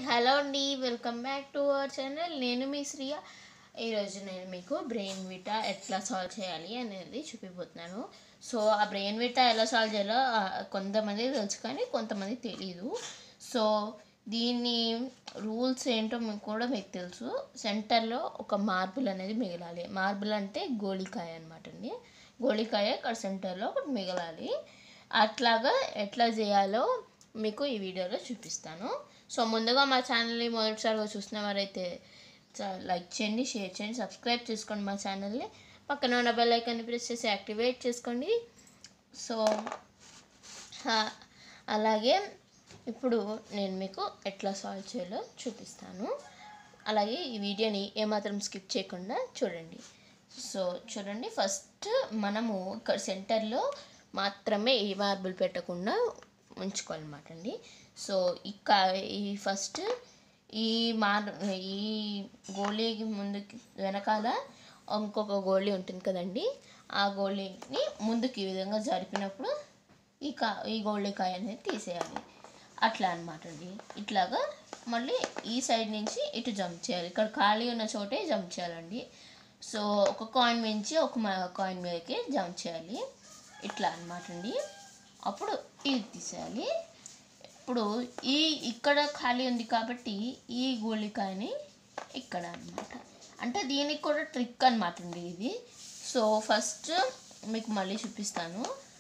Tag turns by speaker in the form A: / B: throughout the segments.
A: hello అండి welcome back to our channel నేను మీ శ్రియ ఈరోజు నేను మీకు బ్రెయిన్ విటా ఎట్లా సాల్వ్ చేయాలి అనేది చూపిపోతున్నాను సో ఆ బ్రెయిన్ విటా ఎలా సాల్వ్ చేయాలో ఆ, కొంతమంది తెలుసు కానీ కొంతమంది తెలీదు సో దీని రూల్స్ ఏంటో మీకు కూడా మీకు తెలుసు సెంటర్లో ఒక మార్బుల్ అనేది మిగలాలి మార్బుల్ అంటే గోళికాయ అనమాట అండి గోళికాయ ఇక్కడ సెంటర్లో ఒకటి మిగలాలి అట్లాగా ఎట్లా చేయాలో మీకు ఈ వీడియోలో చూపిస్తాను సో ముందుగా మా ఛానల్ని మొదటిసారిగా చూసిన వారైతే చా- లైక్ చేయండి షేర్ చేయండి సబ్స్క్రైబ్ చేసుకోండి మా ఛానల్ని పక్కన ఉన్న బెల్ ఐకాన్ని ప్రెస్ చేసి యాక్టివేట్ చేసుకోండి సో ఆ, అలాగే ఇప్పుడు నేను మీకు ఎట్లా సాల్వ్ చేయాలో చూపిస్తాను అలాగే ఈ వీడియోని ఏమాత్రం స్కిప్ చేయకుండా చూడండి సో చూడండి ఫస్ట్ మనము ఇక్కడ సెంటర్లో మాత్రమే ఈ మార్బుల్ పెట్టకుండా ఉంచుకోవాలన్నమాట అండి సో ఇక ఈ ఫస్ట్ ఈ మార్ ఈ గోళీకి ముందుకి వెనకాల ఇంకొక గోళీ ఉంటుంది కదండి ఆ గోళీని ముందుకు ఈ విధంగా జరిపినప్పుడు ఈ కా ఈ గోళికాయ అనేది తీసేయాలి అట్లా అనమాట అండి ఇట్లాగా మళ్ళీ ఈ సైడ్ నుంచి ఇటు జంప్ చేయాలి ఇక్కడ ఖాళీ ఉన్న చోటే జంప్ చేయాలండి సో ఒక కాయిన్ మించి ఒక కాయిన్ మీదకి జంప్ చేయాలి ఇట్లా అనమాట అండి అప్పుడు ఇది తీసేయాలి ఇప్పుడు ఈ ఇక్కడ ఖాళీ ఉంది కాబట్టి ఈ గోళికాయని ఇక్కడ అన్నమాట అంటే దీనికి కూడా ట్రిక్ అనమాట అండి ఇది సో ఫస్ట్ మీకు మళ్ళీ చూపిస్తాను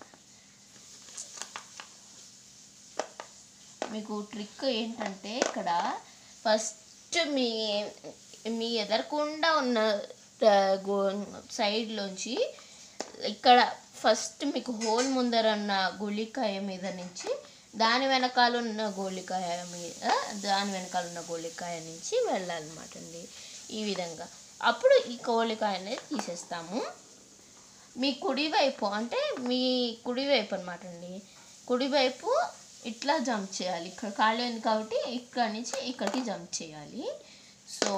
A: మీకు ట్రిక్ ఏంటంటే ఇక్కడ ఫస్ట్ మీ మీ ఎదరకుండా ఉన్న ఆ, గో సైడ్లోంచి ఇక్కడ ఫస్ట్ మీకు హోల్ ముందర ఉన్న గోళికాయ మీద నుంచి దాని వెనకాల ఉన్న గోళికాయ మీద దాని వెనకాల ఉన్న గోళికాయ నుంచి వెళ్ళాలన్నమాట అండి ఈ విధంగా అప్పుడు ఈ గోళికాయ అనేది తీసేస్తాము మీ కుడివైపు అంటే మీ కుడివైపు అనమాట అండి కుడివైపు ఇట్లా జంప్ చేయాలి ఇక్కడ ఖాళీ ఉంది కాబట్టి ఇక్కడ నుంచి ఇక్కడికి జంప్ చేయాలి సో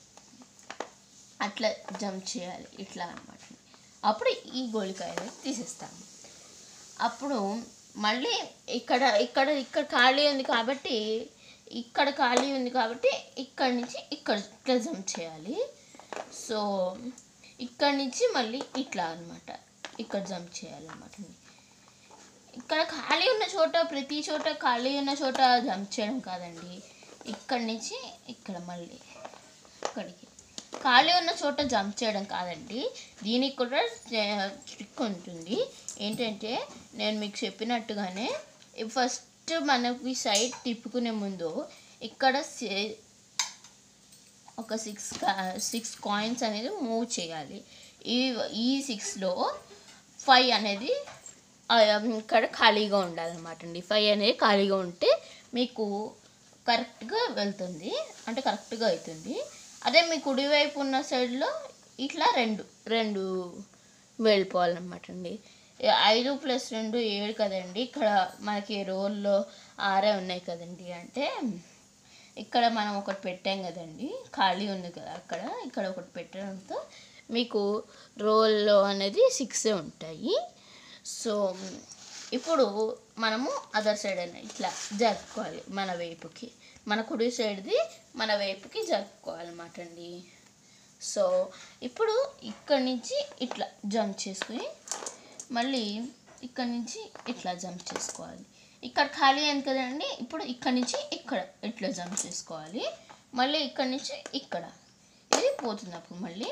A: అట్లా జంప్ చేయాలి ఇట్లా అనమాట అప్పుడు ఈ గోళికాయ అనేది తీసేస్తాము అప్పుడు మళ్ళీ ఇక్కడ ఇక్కడ ఇక్కడ ఖాళీ ఉంది కాబట్టి ఇక్కడ ఖాళీ ఉంది కాబట్టి ఇక్కడ నుంచి ఇక్కడ ఇట్లా జంప్ చేయాలి సో ఇక్కడ నుంచి మళ్ళీ ఇట్లా అనమాట ఇక్కడ జంప్ చేయాలన్నమాట ఇక్కడ ఖాళీ ఉన్న చోట ప్రతి చోట ఖాళీ ఉన్న చోట జంప్ చేయడం కాదండి ఇక్కడ నుంచి ఇక్కడ మళ్ళీ ఇక్కడికి ఖాళీ ఉన్న చోట జంప్ చేయడం కాదండి దీనికి కూడా ట్రిక్ ఉంటుంది ఏంటంటే నేను మీకు చెప్పినట్టుగానే ఫస్ట్ మనకి సైడ్ తిప్పుకునే ముందు ఇక్కడ సే- ఒక సిక్స్ సిక్స్ కాయిన్స్ అనేది మూవ్ చేయాలి ఈ ఈ సిక్స్లో ఫైవ్ అనేది ఆ, ఇక్కడ ఖాళీగా ఉండాలన్నమాట అండి ఫైవ్ అనేది ఖాళీగా ఉంటే మీకు కరెక్ట్గా వెళ్తుంది అంటే కరెక్ట్గా అవుతుంది అదే మీ కుడివైపు ఉన్న సైడ్లో ఇట్లా రెండు రెండు వెళ్ళిపోవాలన్నమాట అండి ఏ- ఐదు ప్లస్ రెండు ఏడు కదండి ఇక్కడ మనకి రోల్లో ఆరే ఉన్నాయి కదండి అంటే ఇక్కడ మనం ఒకటి పెట్టాం కదండి ఖాళీ ఉంది కదా అక్కడ ఇక్కడ ఒకటి పెట్టడంతో మీకు రోల్లో అనేది సిక్స్ ఉంటాయి సో ఇప్పుడు మనము అదర్ సైడ్ అనేది ఇట్లా జరుపుకోవాలి మన వైపుకి మన కుడి సైడ్ది మన వైపుకి జరుపుకోవాలన్నమాట అండి సో ఇప్పుడు ఇక్కడి నుంచి ఇట్లా జంప్ చేసుకుని మళ్ళీ ఇక్కడ నుంచి ఇట్లా జంప్ చేసుకోవాలి ఇక్కడ ఖాళీ అయింది కదండి ఇప్పుడు ఇక్కడ నుంచి ఇక్కడ ఇట్లా జంప్ చేసుకోవాలి మళ్ళీ ఇక్కడ నుంచి ఇక్కడ ఇది పోతుంది అప్పుడు మళ్ళీ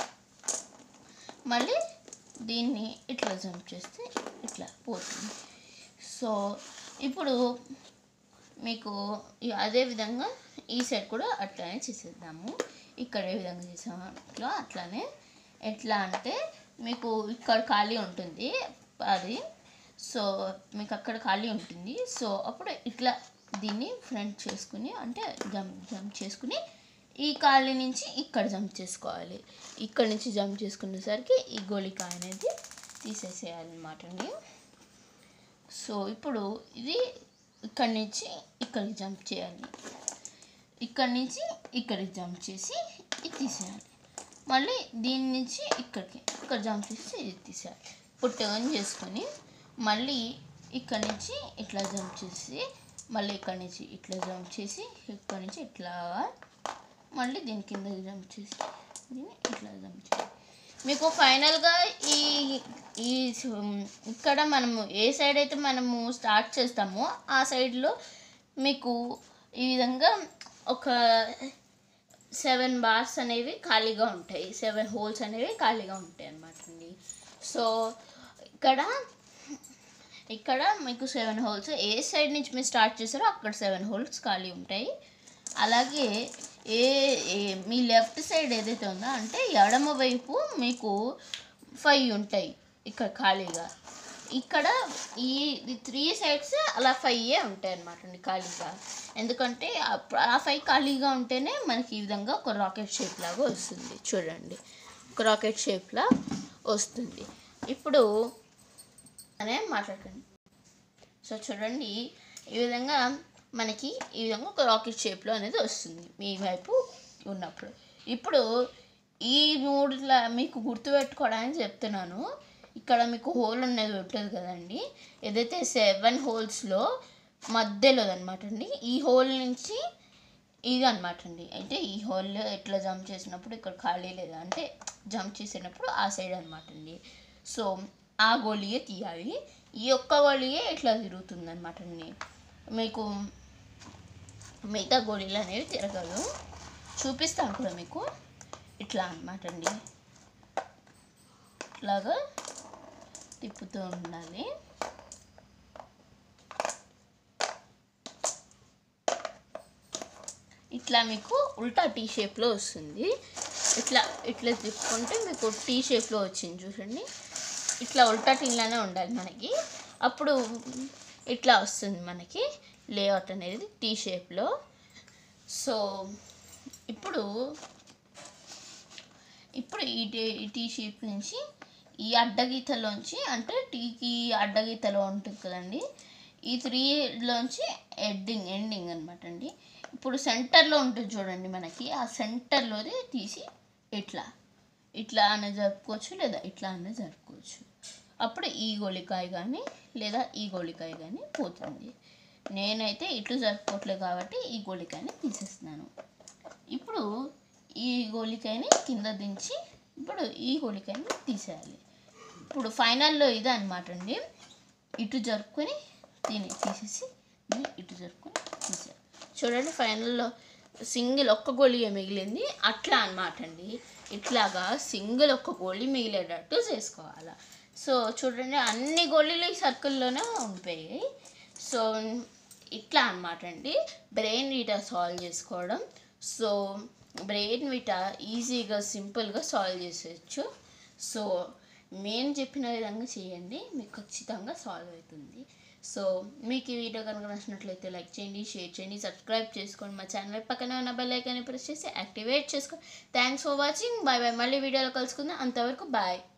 A: మళ్ళీ దీన్ని ఇట్లా జంప్ చేస్తే ఇట్లా పోతుంది సో ఇప్పుడు మీకు ఈ- అదే విధంగా ఈ సైడ్ కూడా అట్లానే చేసేద్దాము ఇక్కడ ఏ విధంగా చేసామో అట్లా అట్లానే ఎట్లా అంటే మీకు ఇక్కడ ఖాళీ ఉంటుంది అది సో మీకు అక్కడ ఖాళీ ఉంటుంది సో అప్పుడు ఇట్లా దీన్ని ఫ్రంట్ చేసుకుని అంటే జంప్ జంప్ చేసుకుని ఈ ఖాళీ నుంచి ఇక్కడ జంప్ చేసుకోవాలి ఇక్కడ నుంచి జంప్ చేసుకునేసరికి ఈ గోళికాయ అనేది తీసేసేయాలన్నమాట అండి సో ఇప్పుడు ఇది ఇక్కడి నుంచి ఇక్కడికి జంప్ చేయాలి ఇక్కడి నుంచి ఇక్కడికి జంప్ చేసి ఇది తీసేయాలి మళ్ళీ దీని నుంచి ఇక్కడికి ఇక్కడ జంప్ చేసి ఇది తీసేయాలి ఇప్పుడు టర్న్ చేసుకొని మళ్ళీ ఇక్కడి నుంచి ఇట్లా జంప్ చేసి మళ్ళీ ఇక్కడి నుంచి ఇట్లా జంప్ చేసి ఇక్కడి నుంచి ఇట్లా మళ్ళీ దీని కింద జంప్ చేసి దీన్ని ఇట్లా జంప్ చేసి మీకు ఫైనల్గా ఈ ఈ సు- ఇక్కడ మనము ఏ సైడ్ అయితే మనము స్టార్ట్ చేస్తామో ఆ సైడ్లో మీకు ఈ విధంగా ఒక సెవెన్ బార్స్ అనేవి ఖాళీగా ఉంటాయి సెవెన్ హోల్స్ అనేవి ఖాళీగా ఉంటాయి అన్నమాట అండి సో ఇక్కడ ఇక్కడ మీకు సెవెన్ హోల్స్ ఏ సైడ్ నుంచి మీరు స్టార్ట్ చేస్తారో అక్కడ సెవెన్ హోల్స్ ఖాళీ ఉంటాయి అలాగే ఏ ఏ- మీ లెఫ్ట్ సైడ్ ఏదైతే ఉందో అంటే ఎడమ వైపు మీకు ఫైవ్ ఉంటాయి ఇక్కడ ఖాళీగా ఇక్కడ ఈ త్రీ సైడ్స్ అలా ఫైవ్ ఉంటాయి అన్నమాట అండి ఖాళీగా ఎందుకంటే అప్- ఆ ఫైవ్ ఖాళీగా ఉంటేనే మనకి ఈ విధంగా ఒక రాకెట్ షేప్ లాగా వస్తుంది చూడండి ఒక రాకెట్ షేప్లా వస్తుంది ఇప్పుడు అనే మాట్లాడకండి సో చూడండి ఈ విధంగా మనకి ఈ విధంగా ఒక రాకెట్ షేప్లో అనేది వస్తుంది మీ వైపు ఉన్నప్పుడు ఇప్పుడు ఈ మూడులా మీకు గుర్తుపెట్టుకోవడానికి చెప్తున్నాను ఇక్కడ మీకు హోల్ అనేది ఉంటుంది కదండి ఏదైతే సెవెన్ హోల్స్లో మధ్యలో అనమాట అండి ఈ హోల్ నుంచి ఇది అనమాట అండి అయితే ఈ హోల్లో ఎట్లా జంప్ చేసినప్పుడు ఇక్కడ ఖాళీ లేదా అంటే జంప్ చేసినప్పుడు ఆ సైడ్ అనమాట అండి సో ఆ గోళీయే తీయాలి ఈ ఒక్క గోళీయే ఇట్లా తిరుగుతుంది అనమాట అండి మీకు మిగతా గోళీలు అనేవి తిరగదు చూపిస్తాను కూడా మీకు ఇట్లా అనమాట అండి ఇట్లాగా తిప్పుతూ ఉండాలి ఇట్లా మీకు ఉల్టా టీ షేప్లో వస్తుంది ఇట్లా ఇట్లా తిప్పుకుంటే మీకు టీ షేప్లో వచ్చింది చూడండి ఇట్లా ఉల్టా టీలానే ఉండాలి మనకి అప్పుడు ఇట్లా వస్తుంది మనకి లేఅవుట్ అనేది టీ షేప్లో సో ఇప్పుడు ఇప్పుడు ఈ టీ ఈ టీ షేప్ నుంచి ఈ అడ్డగీతలోంచి అంటే టీకి అడ్డగీతలో ఉంటుంది కదండి ఈ త్రీలోంచి ఎండింగ్ ఎండింగ్ అనమాట అండి ఇప్పుడు సెంటర్లో ఉంటుంది చూడండి మనకి ఆ సెంటర్లోది తీసి ఇట్లా ఇట్లా అనే జరుపుకోవచ్చు లేదా ఇట్లా అనే జరుపుకోవచ్చు అప్పుడు ఈ గోళికాయ కానీ లేదా ఈ గోళికాయ కానీ పోతుంది నేనైతే ఇట్లు జరుపుకోవట్లేదు కాబట్టి ఈ గోళికాయని తీసేస్తున్నాను ఇప్పుడు ఈ గోళికాయని కింద దించి ఇప్పుడు ఈ గోళికాయని తీసేయాలి ఇప్పుడు ఫైనల్లో ఇదే అనమాట అండి ఇటు జరుపుకొని దీన్ని తీసేసి దీన్ని ఇటు జరుపుకొని తీసేయాలి చూడండి ఫైనల్లో సింగిల్ ఒక్క గోళీయే మిగిలింది అట్లా అనమాట అండి ఇట్లాగా సింగిల్ ఒక్క గోళీ మిగిలేటట్టు చేసుకోవాలి సో చూడండి అన్ని గోళీలు ఈ సర్కిల్లోనే ఉండిపోయాయి సో ఇట్లా అనమాట అండి బ్రెయిన్ వీటా సాల్వ్ చేసుకోవడం సో బ్రెయిన్ వీటా ఈజీగా సింపుల్గా సాల్వ్ చేసేయచ్చు సో మేము చెప్పిన విధంగా చేయండి మీకు ఖచ్చితంగా సాల్వ్ అవుతుంది సో మీకు ఈ వీడియో కనుక నచ్చినట్లయితే లైక్ చేయండి షేర్ చేయండి సబ్స్క్రైబ్ చేసుకోండి మా ఛానల్ పక్కన ఉన్న బెల్ ఐకాన్ని ప్రెస్ చేసి యాక్టివేట్ చేసుకోండి thanks for watching bye bye మళ్ళీ వీడియోలో కలుసుకుందాం అంతవరకు బాయ్